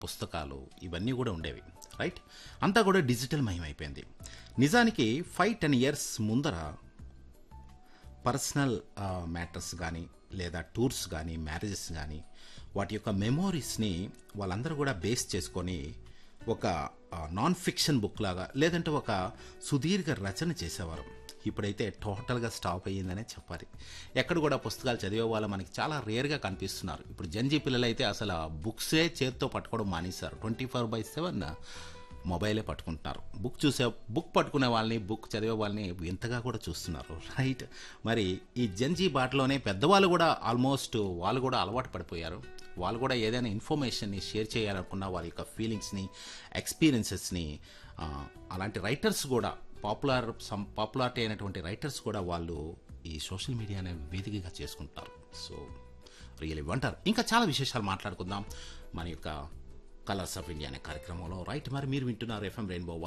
పుస్తకాలు ఇవన్నీ కూడా ఉండేవి రైట్ అంతా కూడా డిజిటల్ మయమైపోయింది నిజానికి ఫైవ్ టెన్ ఇయర్స్ ముందర పర్సనల్ మ్యాటర్స్ కానీ లేదా టూర్స్ కానీ మ్యారేజెస్ కానీ వాటి యొక్క మెమోరీస్ని వాళ్ళందరూ కూడా బేస్ చేసుకొని ఒక నాన్ ఫిక్షన్ బుక్ లాగా లేదంటే ఒక సుదీర్ఘ రచన చేసేవారు ఇప్పుడైతే టోటల్గా స్టాప్ అయ్యిందనే చెప్పాలి ఎక్కడ కూడా పుస్తకాలు చదివే వాళ్ళు మనకి చాలా రేర్గా కనిపిస్తున్నారు ఇప్పుడు జంజీ పిల్లలు అయితే అసలు బుక్సే చేతితో పట్టుకోవడం మానేశారు ట్వంటీ ఫోర్ బై సెవెన్ మొబైలే పట్టుకుంటున్నారు బుక్ చూసే బుక్ పట్టుకునే వాళ్ళని బుక్ చదివే వాళ్ళని ఎంతగా కూడా చూస్తున్నారు రైట్ మరి ఈ జంజీ బాటలోనే పెద్దవాళ్ళు కూడా ఆల్మోస్ట్ వాళ్ళు కూడా అలవాటు పడిపోయారు వాళ్ళు కూడా ఏదైనా ఇన్ఫర్మేషన్ని షేర్ చేయాలనుకున్న వారి యొక్క ఫీలింగ్స్ని ఎక్స్పీరియన్సెస్ని అలాంటి రైటర్స్ కూడా పాపులర్ సమ్ పాపులారిటీ అయినటువంటి రైటర్స్ కూడా వాళ్ళు ఈ సోషల్ మీడియా అనే వేదికగా చేసుకుంటారు సో రియలీ వంటర్ ఇంకా చాలా విశేషాలు మాట్లాడుకుందాం మన యొక్క కలర్స్ ఆఫ్ ఇండియా అనే కార్యక్రమంలో రైట్ మరి మీరు వింటున్నారు ఎఫ్ఎం రెయిన్బో